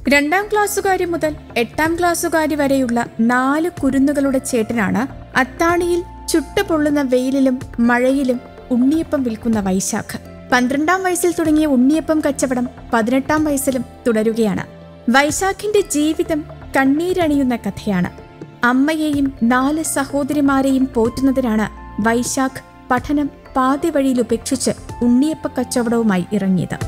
രണ്ടാം ക്ലാസ്സുകാരി മുതൽ എട്ടാം ക്ലാസ്സുകാരി വരെയുള്ള നാല് കുരുന്നുകളുടെ ചേട്ടനാണ് അത്താണിയിൽ ചുട്ടുപൊള്ളുന്ന വെയിലിലും മഴയിലും ഉണ്ണിയപ്പം വിൽക്കുന്ന വൈശാഖ് പന്ത്രണ്ടാം വയസ്സിൽ തുടങ്ങിയ ഉണ്ണിയപ്പം കച്ചവടം പതിനെട്ടാം വയസ്സിലും തുടരുകയാണ് വൈശാഖിന്റെ ജീവിതം കണ്ണീരണിയുന്ന കഥയാണ് അമ്മയെയും നാല് സഹോദരിമാരെയും പോറ്റുന്നതിനാണ് വൈശാഖ് പഠനം പാതി വഴിയിൽ ഉപേക്ഷിച്ച് ഉണ്ണിയപ്പ കച്ചവടവുമായി ഇറങ്ങിയത്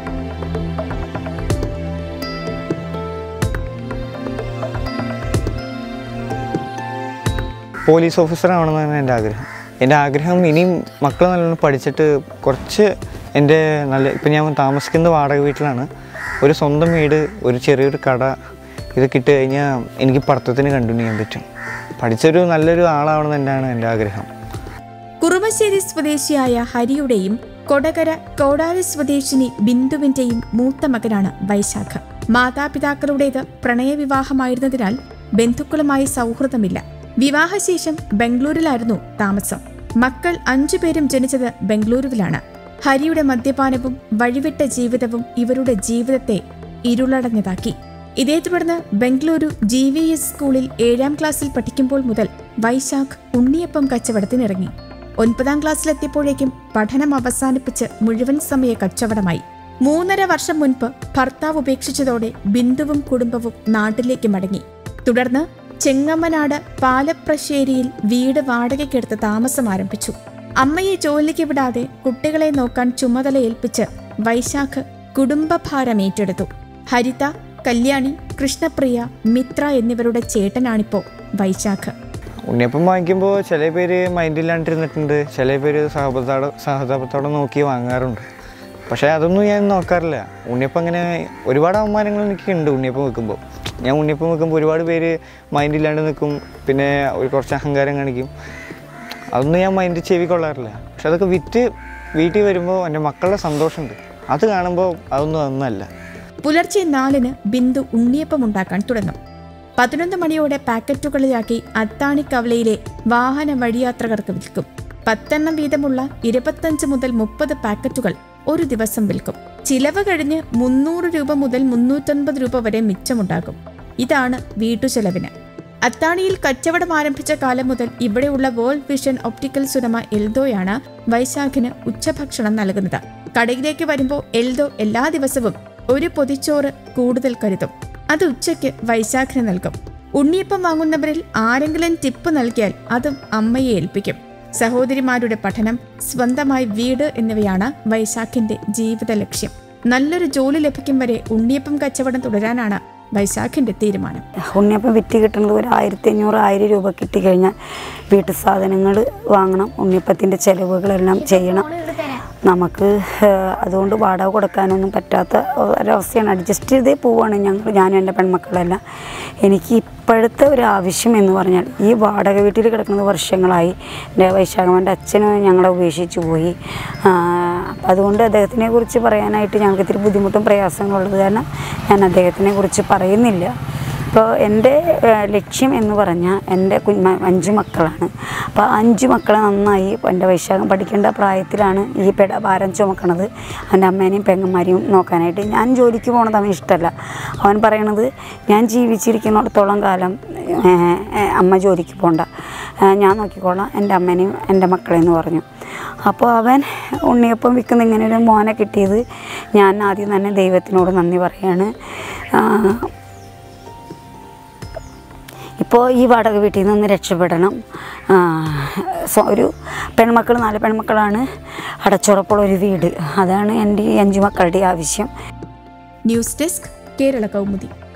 പോലീസ് ഓഫീസർ ആവണമെന്നാണ് എൻ്റെ ആഗ്രഹം എൻ്റെ ആഗ്രഹം ഇനിയും മക്കൾ നല്ലോണം പഠിച്ചിട്ട് കുറച്ച് എൻ്റെ നല്ല ഇപ്പം ഞാൻ താമസിക്കുന്നത് വാടക വീട്ടിലാണ് ഒരു സ്വന്തം വീട് ഒരു ചെറിയൊരു കട ഇത് കിട്ടി കഴിഞ്ഞാൽ എനിക്ക് പഠിത്തത്തിന് കണ്ടിന്യൂ ചെയ്യാൻ പറ്റും പഠിച്ചൊരു നല്ലൊരു ആളാവണം തന്നെയാണ് എൻ്റെ ആഗ്രഹം കുറുമശ്ശേരി സ്വദേശിയായ ഹരിയുടെയും കൊടകര കോടാലി സ്വദേശിനി ബിന്ദുവിന്റെയും മൂത്ത മകനാണ് വൈശാഖ് മാതാപിതാക്കളുടേത് പ്രണയവിവാഹമായിരുന്നതിനാൽ ബന്ധുക്കളുമായി സൗഹൃദമില്ല വിവാഹശേഷം ബംഗളൂരിലായിരുന്നു താമസം മക്കൾ അഞ്ചുപേരും ജനിച്ചത് ബംഗളൂരുവിലാണ് ഹരിയുടെ മദ്യപാനവും വഴിവിട്ട ജീവിതവും ഇവരുടെ ജീവിതത്തെ ഇരുളടഞ്ഞതാക്കി ഇതേ തുടർന്ന് ബംഗളൂരു ജി വി എസ് സ്കൂളിൽ ഏഴാം ക്ലാസ്സിൽ പഠിക്കുമ്പോൾ മുതൽ വൈശാഖ് ഉണ്ണിയപ്പം കച്ചവടത്തിനിറങ്ങി ഒൻപതാം ക്ലാസ്സിലെത്തിയപ്പോഴേക്കും പഠനം അവസാനിപ്പിച്ച് മുഴുവൻ സമയ കച്ചവടമായി മൂന്നര വർഷം മുൻപ് ഭർത്താവ് ഉപേക്ഷിച്ചതോടെ ബിന്ദുവും കുടുംബവും നാട്ടിലേക്ക് മടങ്ങി തുടർന്ന് ചെങ്ങമ്മനാട് പാലപ്രശ്ശേരിയിൽ വീട് വാടകയ്ക്കെടുത്ത് താമസം ആരംഭിച്ചു അമ്മയെ ജോലിക്ക് വിടാതെ കുട്ടികളെ നോക്കാൻ ചുമതല ഏൽപ്പിച്ച് വൈശാഖ് കുടുംബഭാരം ഏറ്റെടുത്തു ഹരിത കല്യാണി കൃഷ്ണപ്രിയ മിത്ര എന്നിവരുടെ ചേട്ടനാണിപ്പോ വൈശാഖ് ഉണ്ണിയപ്പം വാങ്ങിക്കുമ്പോൾ ചില പേര് മൈൻഡില്ലാണ്ടിരുന്നിട്ടുണ്ട് ചില പേര് സഹതാപത്തോടെ സഹതാപത്തോടെ നോക്കി വാങ്ങാറുണ്ട് പക്ഷേ അതൊന്നും ഞാൻ നോക്കാറില്ല ഉണ്ണിയപ്പം അങ്ങനെ ഒരുപാട് അവമാനങ്ങൾ എനിക്കുണ്ട് ഉണ്ണിയപ്പം വെക്കുമ്പോൾ ഞാൻ ഉണ്ണിയപ്പം വെക്കുമ്പോൾ ഒരുപാട് പേര് മൈൻഡില്ലാണ്ട് നിൽക്കും പിന്നെ ഒരു കുറച്ച് അഹങ്കാരം കാണിക്കും അതൊന്നും ഞാൻ മൈൻഡ് ചെവി കൊള്ളാറില്ല പക്ഷെ അതൊക്കെ വിറ്റ് വീട്ടിൽ വരുമ്പോൾ എൻ്റെ മക്കളുടെ സന്തോഷമുണ്ട് അത് കാണുമ്പോൾ അതൊന്നും ഒന്നല്ല പുലർച്ചെ നാലിന് ബിന്ദു ഉണ്ണിയപ്പം ഉണ്ടാക്കാൻ തുടങ്ങും പതിനൊന്ന് മണിയോടെ പാക്കറ്റുകളിലാക്കി അത്താണിക്കവലയിലെ വാഹന വഴിയാത്രകർക്ക് വിൽക്കും പത്തെണ്ണം വീതമുള്ള ഇരുപത്തഞ്ച് മുതൽ മുപ്പത് പാക്കറ്റുകൾ ഒരു ദിവസം വിൽക്കും ചിലവ് കഴിഞ്ഞ് മുന്നൂറ് രൂപ മുതൽ മുന്നൂറ്റൻപത് രൂപ വരെ മിച്ചമുണ്ടാകും ഇതാണ് വീട്ടുചെലവിന് അത്താണിയിൽ കച്ചവടം ആരംഭിച്ച കാലം മുതൽ ഇവിടെയുള്ള വേൾഡ് വിഷൻ ഒപ്റ്റിക്കൽ സുരമ എൽദോയാണ് വൈശാഖിന് ഉച്ചഭക്ഷണം നൽകുന്നത് കടയിലേക്ക് വരുമ്പോൾ എൽദോ എല്ലാ ദിവസവും ഒരു പൊതിച്ചോറ് കൂടുതൽ കരുതും അത് ഉച്ചയ്ക്ക് വൈശാഖിന് നൽകും ഉണ്ണിയപ്പം വാങ്ങുന്നവരിൽ ആരെങ്കിലും ടിപ്പ് നൽകിയാൽ അതും അമ്മയെ ഏൽപ്പിക്കും സഹോദരിമാരുടെ പഠനം സ്വന്തമായി വീട് എന്നിവയാണ് വൈശാഖിന്റെ ജീവിത ലക്ഷ്യം നല്ലൊരു ജോലി ലഭിക്കും വരെ ഉണ്ണിയപ്പം കച്ചവടം തുടരാനാണ് വൈശാഖിന്റെ തീരുമാനം ഉണ്ണിയപ്പം വിറ്റ് കിട്ടുന്നത് ഒരു ആയിരത്തി അഞ്ഞൂറ് ആയിരം രൂപ കിട്ടിക്കഴിഞ്ഞാൽ വീട്ടു സാധനങ്ങൾ വാങ്ങണം ഉണ്ണിയപ്പത്തിൻ്റെ ചിലവുകളെല്ലാം ചെയ്യണം നമുക്ക് ഏഹ്, അതുകൊണ്ട് വാടക കൊടുക്കാനൊന്നും പറ്റാത്ത ഒരവസ്ഥയാണ് അഡ്ജസ്റ്റ് ചെയ്തേ പോവുകയാണ് ഞങ്ങൾ ഞാനും എൻ്റെ പെൺമക്കളെല്ലാം എനിക്ക് ഇപ്പോഴത്തെ ഒരു ആവശ്യം എന്ന് പറഞ്ഞാൽ ഈ വാടക വീട്ടിൽ കിടക്കുന്ന വർഷങ്ങളായി എൻ്റെ വൈശാഖമൻ്റെ അച്ഛനും ഞങ്ങളെ ഉപേക്ഷിച്ച് പോയി ആ, അപ്പം അതുകൊണ്ട് അദ്ദേഹത്തിനെ കുറിച്ച് പറയാനായിട്ട് ഞങ്ങൾക്ക് ഇത്തിരി ബുദ്ധിമുട്ടും പ്രയാസങ്ങളുള്ളത് കാരണം ഞാൻ അദ്ദേഹത്തിനെ കുറിച്ച് പറയുന്നില്ല അപ്പോൾ എൻ്റെ ഏഹ്, ലക്ഷ്യം എന്ന് പറഞ്ഞാൽ എൻ്റെ കുഞ്ഞ അഞ്ച് മക്കളാണ് അപ്പോൾ ആ അഞ്ച് മക്കളെ നന്നായി എൻ്റെ വൈശാഖം പഠിക്കേണ്ട പ്രായത്തിലാണ് ഈ പെട ഭാരം ചുമക്കണത് അവൻ്റെ അമ്മേനെയും പെങ്ങന്മാരെയും നോക്കാനായിട്ട് ഞാൻ ജോലിക്ക് പോകണത് അവന് ഇഷ്ടമല്ല അവൻ പറയണത് ഞാൻ ജീവിച്ചിരിക്കുന്നിടത്തോളം കാലം ഏഹ്, ഏഹ്, അമ്മ ജോലിക്ക് പോകണ്ട ഏഹ്, ഞാൻ നോക്കിക്കോളാം എൻ്റെ അമ്മേനെയും എൻ്റെ മക്കളെന്ന് പറഞ്ഞു അപ്പോൾ അവൻ ഉണ്ണിയപ്പം വിൽക്കുന്ന ഇങ്ങനെ ഒരു മോനെ കിട്ടിയത് ഞാൻ ആദ്യം തന്നെ ദൈവത്തിനോട് നന്ദി പറയാണ് ആ, ഇപ്പോൾ ഈ വാടക വീട്ടിൽ നിന്ന് രക്ഷപ്പെടണം ആ, സ്വ- ഒരു പെൺമക്കൾ നാല് പെൺമക്കളാണ് അടച്ചുറപ്പുള്ള ഒരു വീട് അതാണ് എൻ്റെ ഈ അഞ്ച് മക്കളുടെ ആവശ്യം ന്യൂസ് ഡെസ്ക് കേരള കൗമുദി